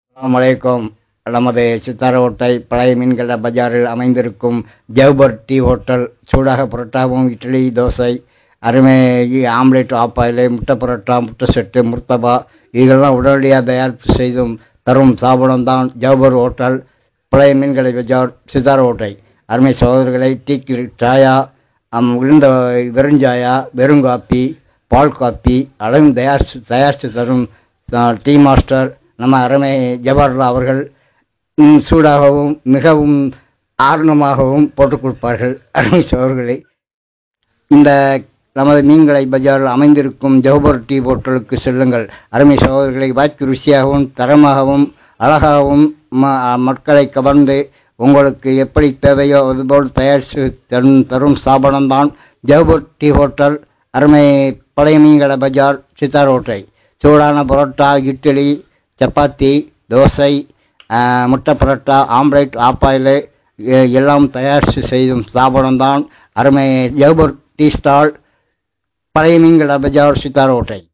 அஸ்ஸலாமு அலைக்கும் நமது சித்தாரோட்டை பழைய மீன்கட பஜாரில் அமைந்திருக்கும் ஜவ்பர் டீ ஹோட்டல் சூடாக புரோட்டாவும் இட்லி தோசை அருமை ஆம்லேட் ஆப்பாயிலை முட்டை புரோட்டா முட்டை செட்டு முர்த்தபா இதெல்லாம் உடனடியாக தயாரிப்பு செய்தும் தரும் ஸ்தாபனம் தான் ஜவ்பர் ஹோட்டல் பழைய மீன்கடை பஜார் சித்தார் ஹோட்டை அருமை சகோதரர்களை டீ சாயா அம், உளுந்த வெறுஞ்சாயா வெறுங்காப்பி பால் காப்பி அளவும் தயாரித்து தயாரித்து தரும் அஹ், டீ மாஸ்டர் நம்ம அருமை ஜவஹர்லால் அவர்கள் ம், சூடாகவும் மிகவும் ஆர்வமாகவும் போட்டுக் கொடுப்பார்கள் அருமை சோழர்களை இந்த நமது மீன்களை பஜாரில் அமைந்திருக்கும் ஜவஹர் டீ ஹோட்டலுக்கு செல்லுங்கள் அருமை சகோதரர்களை வாய்க்கு ருசியாகவும் தரமாகவும் அழகாகவும் ம- மக்களை கவர்ந்து உங்களுக்கு எப்படி தேவையோ அதுபோல் தயாரித்து தரும் தரும் ஸ்தாபனம்தான் ஜவஹர் டீ ஹோட்டல் அருமை பழைய மீன்கடை பஜார் சித்தார் ஹோட்டல் சூடான பரோட்டா இட்லி சப்பாத்தி தோசை ஆஹ், முட்டை பரோட்டா ஆம்லேட் ஆப்பாயில் எல்லாம் தயாரித்து செய்யும் ஸ்தாபனம் தான் அருமை ஜவஹர் டீ ஸ்டால் பழைய மீன்கடை பஜார் சித்தார் ஹோட்டல்